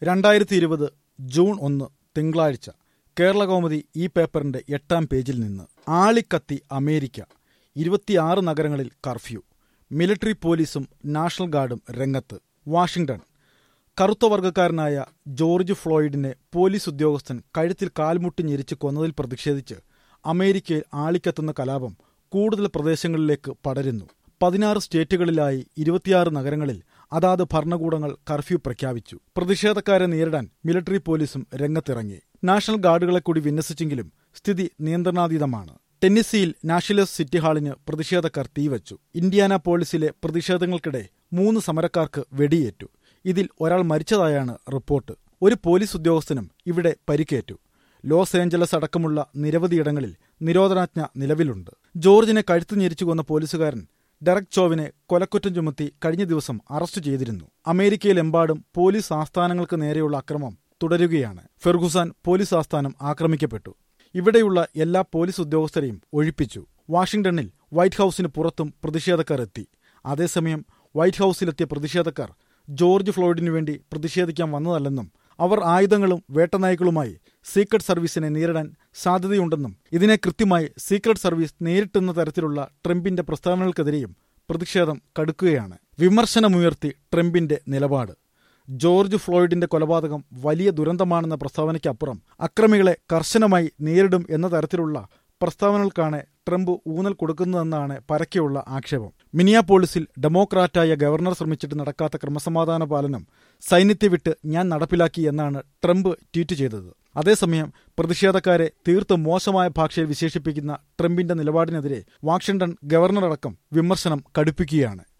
രണ്ടായിരത്തി ഇരുപത് ജൂൺ ഒന്ന് തിങ്കളാഴ്ച കേരളകൗമുദി ഈ പേപ്പറിന്റെ എട്ടാം പേജിൽ നിന്ന് ആളിക്കത്തി അമേരിക്ക ഇരുപത്തിയാറ് നഗരങ്ങളിൽ കർഫ്യൂ മിലിറ്ററി പോലീസും നാഷണൽ ഗാർഡും രംഗത്ത് വാഷിംഗ്ടൺ കറുത്ത വർഗ്ഗക്കാരനായ ജോർജ് ഫ്ലോയിഡിനെ പോലീസ് ഉദ്യോഗസ്ഥൻ കഴുത്തിൽ കാൽമുട്ടി ഞെരിച്ച് കൊന്നതിൽ പ്രതിഷേധിച്ച് അമേരിക്കയിൽ ആളിക്കത്തുന്ന കലാപം കൂടുതൽ പ്രദേശങ്ങളിലേക്ക് പടരുന്നു പതിനാറ് സ്റ്റേറ്റുകളിലായി ഇരുപത്തിയാറ് നഗരങ്ങളിൽ അതാത് ഭരണകൂടങ്ങൾ കർഫ്യൂ പ്രഖ്യാപിച്ചു പ്രതിഷേധക്കാരെ നേരിടാൻ മിലിറ്ററി പോലീസും രംഗത്തിറങ്ങി നാഷണൽ ഗാർഡുകളെ കൂടി വിന്യസിച്ചെങ്കിലും സ്ഥിതി നിയന്ത്രണാതീതമാണ് ടെന്നിസിയിൽ നാഷണലിസ്റ്റ് സിറ്റി ഹാളിന് പ്രതിഷേധക്കാർ തീവച്ചു ഇന്ത്യാന പോളിസിലെ പ്രതിഷേധങ്ങൾക്കിടെ മൂന്ന് സമരക്കാർക്ക് വെടിയേറ്റു ഇതിൽ ഒരാൾ മരിച്ചതായാണ് റിപ്പോർട്ട് ഒരു പോലീസ് ഉദ്യോഗസ്ഥനും ഇവിടെ പരിക്കേറ്റു ലോസ് ഏഞ്ചലസ് അടക്കമുള്ള നിരവധിയിടങ്ങളിൽ നിരോധനാജ്ഞ നിലവിലുണ്ട് ജോർജിനെ കഴുത്തു ഞെരിച്ചു കൊന്ന പോലീസുകാരൻ ഡെറക് ചോവിനെ കൊലക്കുറ്റം ചുമത്തി കഴിഞ്ഞ ദിവസം അറസ്റ്റ് ചെയ്തിരുന്നു അമേരിക്കയിലെമ്പാടും പോലീസ് ആസ്ഥാനങ്ങൾക്ക് നേരെയുള്ള അക്രമം തുടരുകയാണ് ഫെർഗുസാൻ പോലീസ് ആസ്ഥാനം ആക്രമിക്കപ്പെട്ടു ഇവിടെയുള്ള എല്ലാ പോലീസ് ഉദ്യോഗസ്ഥരെയും ഒഴിപ്പിച്ചു വാഷിംഗ്ടണിൽ വൈറ്റ് ഹൌസിന് പുറത്തും പ്രതിഷേധക്കാർ എത്തി അതേസമയം വൈറ്റ് ഹൌസിലെത്തിയ പ്രതിഷേധക്കാർ ജോർജ് ഫ്ലോയിഡിനു വേണ്ടി പ്രതിഷേധിക്കാൻ വന്നതല്ലെന്നും അവർ ആയുധങ്ങളും വേട്ടനായ്ക്കളുമായി സീക്രട്ട് സർവീസിനെ നേരിടാൻ സാധ്യതയുണ്ടെന്നും ഇതിനെ കൃത്യമായി സീക്രട്ട് സർവീസ് നേരിട്ടുന്ന തരത്തിലുള്ള ട്രംപിന്റെ പ്രസ്താവനകൾക്കെതിരെയും പ്രതിഷേധം കടുക്കുകയാണ് വിമർശനമുയർത്തി ട്രംപിന്റെ നിലപാട് ജോർജ് ഫ്ലോയിഡിന്റെ കൊലപാതകം വലിയ ദുരന്തമാണെന്ന പ്രസ്താവനയ്ക്കപ്പുറം അക്രമികളെ കർശനമായി നേരിടും എന്ന തരത്തിലുള്ള പ്രസ്താവനകൾക്കാണ് ട്രംപ് ഊന്നൽ കൊടുക്കുന്നതെന്നാണ് പരക്കെയുള്ള ആക്ഷേപം മിനിയാപോളിസിൽ ഡെമോക്രാറ്റായ ഗവർണർ ശ്രമിച്ചിട്ട് നടക്കാത്ത ക്രമസമാധാന പാലനം സൈന്യത്തെ വിട്ട് ഞാൻ നടപ്പിലാക്കി എന്നാണ് ട്രംപ് ട്വീറ്റ് ചെയ്തത് അതേസമയം പ്രതിഷേധക്കാരെ തീർത്തും മോശമായ ഭാഷയിൽ വിശേഷിപ്പിക്കുന്ന ട്രംപിന്റെ നിലപാടിനെതിരെ വാഷിംഗ്ടൺ ഗവർണറടക്കം വിമർശനം കടുപ്പിക്കുകയാണ്